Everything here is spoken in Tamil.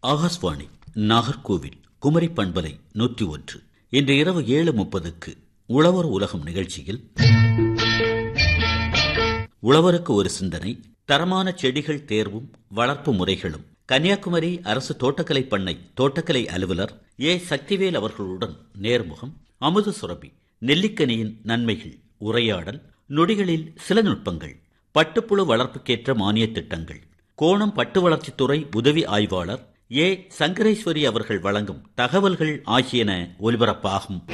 ஆகாஷ்வாணி நாகர்கோவில் குமரி பண்பலை நூற்றி ஒன்று இன்று இரவு ஏழு முப்பதுக்கு உழவர் உலகம் நிகழ்ச்சியில் உழவருக்கு ஒரு சிந்தனை தரமான செடிகள் தேர்வும் வளர்ப்பு முறைகளும் கன்னியாகுமரி அரசு தோட்டக்கலை பண்ணை தோட்டக்கலை அலுவலர் ஏ சக்திவேல் அவர்களுடன் நேர்முகம் அமுது சுரபி நெல்லிக்கனியின் நன்மைகள் உரையாடல் நொடிகளில் சில நுட்பங்கள் பட்டுப்புழு வளர்ப்புக்கேற்ற மானிய திட்டங்கள் கோணம் பட்டு வளர்ச்சித்துறை உதவி ஆய்வாளர் ஏ சங்கரேஸ்வரி அவர்கள் வழங்கும் தகவல்கள் ஆகியன ஒலிபரப்பாகும்